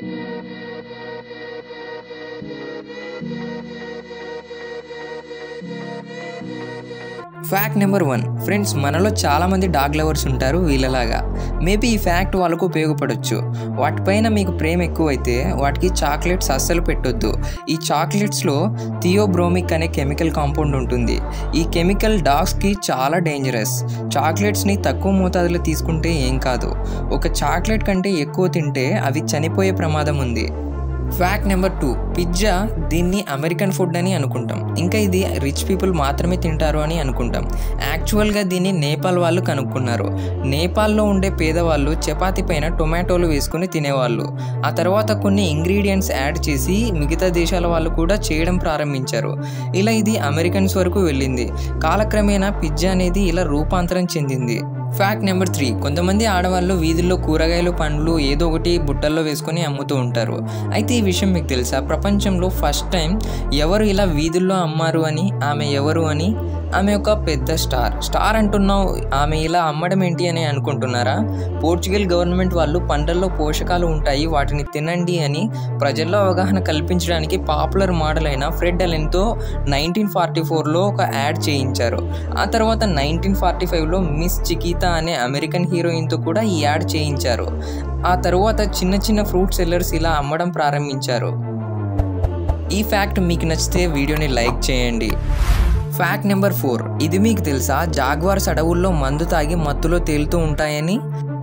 Fact number one friends మనలో చాలామంది dog lovers ఉంటారు వీళ్ళలాగా మేబీ ఈ ఫ్యాక్ట్ వాళ్ళకు ఉపయోగపడవచ్చు వాటిపైన మీకు ప్రేమ ఎక్కువైతే వాటికి చాక్లెట్స్ అస్సలు పెట్టొద్దు ఈ చాక్లెట్స్లో థియోబ్రోమిక్ అనే కెమికల్ కాంపౌండ్ ఉంటుంది ఈ కెమికల్ డాగ్స్కి చాలా డేంజరస్ చాక్లెట్స్ని తక్కువ మోతాదులో తీసుకుంటే ఏం కాదు ఒక చాక్లెట్ కంటే ఎక్కువ తింటే అవి చనిపోయే ప్రమాదం ఉంది ఫ్యాక్ట్ నెంబర్ టూ పిజ్జా దీన్ని అమెరికన్ ఫుడ్ అని అనుకుంటాం ఇంకా ఇది రిచ్ పీపుల్ మాత్రమే తింటారు అని అనుకుంటాం యాక్చువల్గా దీన్ని నేపాల్ వాళ్ళు కనుక్కున్నారు నేపాల్లో ఉండే పేదవాళ్ళు చపాతీ పైన టొమాటోలు వేసుకుని తినేవాళ్ళు ఆ తర్వాత కొన్ని ఇంగ్రీడియంట్స్ యాడ్ చేసి మిగతా దేశాల వాళ్ళు కూడా చేయడం ప్రారంభించారు ఇలా ఇది అమెరికన్స్ వరకు వెళ్ళింది కాలక్రమేణా పిజ్జా అనేది ఇలా రూపాంతరం చెందింది ఫ్యాక్ట్ నెంబర్ త్రీ కొంతమంది ఆడవాళ్ళు వీధుల్లో కూరగాయలు పండ్లు ఏదో ఒకటి బుట్టల్లో వేసుకొని అమ్ముతూ ఉంటారు అయితే ఈ విషయం మీకు తెలుసా ప్రపంచంలో ఫస్ట్ టైం ఎవరు ఇలా వీధుల్లో అమ్మారు అని ఆమె ఎవరు అని ఆమె ఒక పెద్ద స్టార్ స్టార్ అంటున్నావు ఆమె ఇలా అమ్మడం ఏంటి అని అనుకుంటున్నారా పోర్చుగల్ గవర్నమెంట్ వాళ్ళు పంటల్లో పోషకాలు ఉంటాయి వాటిని తినండి అని ప్రజల్లో అవగాహన కల్పించడానికి పాపులర్ మోడల్ అయిన ఫ్రెడ్ అలెన్తో నైన్టీన్ ఫార్టీ ఫోర్లో ఒక యాడ్ చేయించారు ఆ తర్వాత నైన్టీన్ ఫార్టీ ఫైవ్లో మిస్ చికీతా అనే అమెరికన్ హీరోయిన్తో కూడా ఈ యాడ్ చేయించారు ఆ తర్వాత చిన్న చిన్న ఫ్రూట్ సెల్లర్స్ ఇలా అమ్మడం ప్రారంభించారు ఈ ఫ్యాక్ట్ మీకు నచ్చితే వీడియోని లైక్ చేయండి ఫ్యాక్ట్ నెంబర్ ఫోర్ ఇది మీకు తెలుసా జాగ్వార్స్ అడవుల్లో మందు తాగి మత్తులో తేలుతూ ఉంటాయని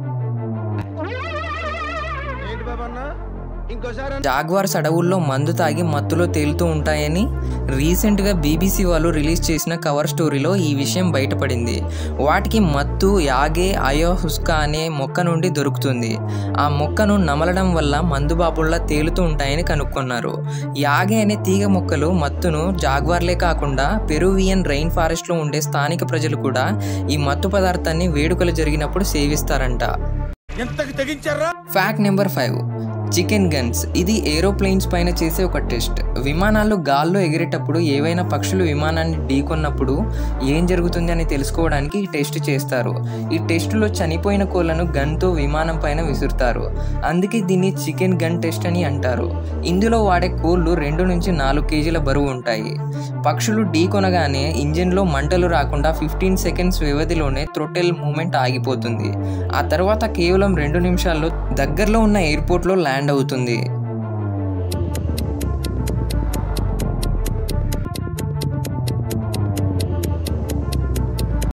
ఏంటి బాబు అన్న ఇంకోసారి అన్న. జాగ్వార్స్ అడవుల్లో మందు తాగి మత్తులో తేలుతూ ఉంటాయని రీసెంట్గా బీబీసీ వాళ్ళు రిలీజ్ చేసిన కవర్ స్టోరీలో ఈ విషయం బయటపడింది వాటికి మత్తు యాగే అయోహుస్కా అనే మొక్క నుండి దొరుకుతుంది ఆ మొక్కను నమలడం వల్ల మందుబాబుల్లా తేలుతూ ఉంటాయని కనుక్కున్నారు యాగే అనే తీగ మొక్కలు మత్తును జాగ్వార్లే కాకుండా పెరువియన్ రైన్ ఫారెస్ట్లో ఉండే స్థానిక ప్రజలు కూడా ఈ మత్తు పదార్థాన్ని వేడుకలు జరిగినప్పుడు సేవిస్తారంట ఎంతకి తెగించారా fact number five chicken guns ఇది ఏరోప్లేన్స్ పైన చేసే ఒక టెస్ట్ విమానాలు గాల్లో ఎగిరేటప్పుడు ఏవైనా పక్షులు విమానాన్ని ఢీకొన్నప్పుడు ఏం జరుగుతుంది అని తెలుసుకోవడానికి ఈ టెస్ట్ చేస్తారు ఈ టెస్టులో చనిపోయిన కోళ్లను గన్తో విమానం పైన విసురుతారు అందుకే దీన్ని చికెన్ గన్ టెస్ట్ అని అంటారు ఇందులో వాడే కోళ్ళు రెండు నుంచి నాలుగు కేజీల బరువు ఉంటాయి పక్షులు ఢీకొనగానే ఇంజిన్లో మంటలు రాకుండా ఫిఫ్టీన్ సెకండ్స్ వ్యవధిలోనే థ్రొటెల్ మూమెంట్ ఆగిపోతుంది ఆ తర్వాత కేవలం రెండు నిమిషాల్లో దగ్గరలో ఉన్న ఎయిర్పోర్ట్లో ల్యాండ్ అవుతుంది